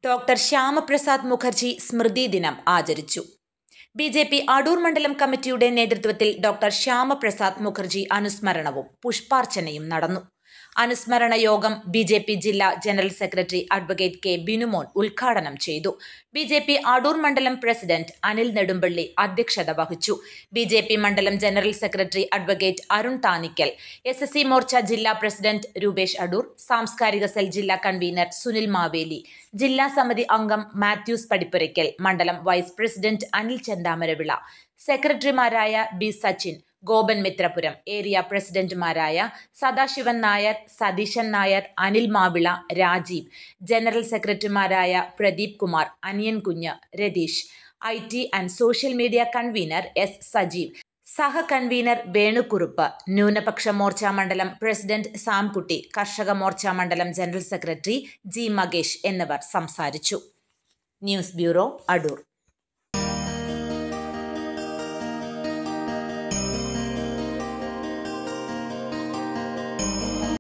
doctor Shyamaprasad Mukherjee സ്മൃതി ദിനം ആചരിച്ചു B J P Adoor മണ്ഡലം കമ്മിറ്റിയുടെ നേതൃത്വത്തിൽ ഡോക്ടർ ശ്യാമപ്രസാദ് മുഖർജി അനുസ്മരണവും പുഷ്പാർച്ചനയും നടന്നു അനുസ്മരണ യോഗം ബി ജെ പി ജില്ലാ general secretary advocate K Binumon ഉദ്ഘാടനം ചെയ്തു ബി ജെ പി അടൂർ മണ്ഡലം പ്രസിഡന്റ് അനിൽ നെടുമ്പള്ളി അധ്യക്ഷത വഹിച്ചു ബി ജെ പി മണ്ഡലം general secretary advocate Arun Thanikkal S S C Morcha ജില്ലാ പ്രസിഡന്റ് രൂപേഷ് അടൂർ സാംസ്കാരിക സെൽ ജില്ലാ കൺവീനർ സുനിൽ മാവേലി ജില്ലാ സമിതി അംഗം മാത്യൂസ് പടിപ്പുരയ്ക്കൽ മണ്ഡലം വൈസ് പ്രസിഡന്റ് അനിൽ ചെന്താമരവിള സെക്രട്ടറിമാരായ ബി സച്ചിൻ ഗോപൻ മിത്രപുരം ഏരിയ പ്രസിഡന്റുമാരായ സദാശിവൻ നായർ സതീശൻ നായർ അനിൽ മാവിള രാജീവ് ജനറൽ സെക്രട്ടറിമാരായ പ്രദീപ് കുമാർ അനിയൻ കുഞ്ഞ് Ratheesh I T and social media convener S Sajeev സഹ കൺവീനർ വേണുക്കുറുപ്പ് ന്യൂനപക്ഷ മോർച്ച മണ്ഡലം പ്രസിഡന്റ് സാംകുട്ടി കർഷക മോർച്ച മണ്ഡലം ജനറൽ സെക്രട്ടറി ജി മകേഷ് എന്നിവർ സംസാരിച്ചു ന്യൂസ് ബ്യൂറോ അടൂർ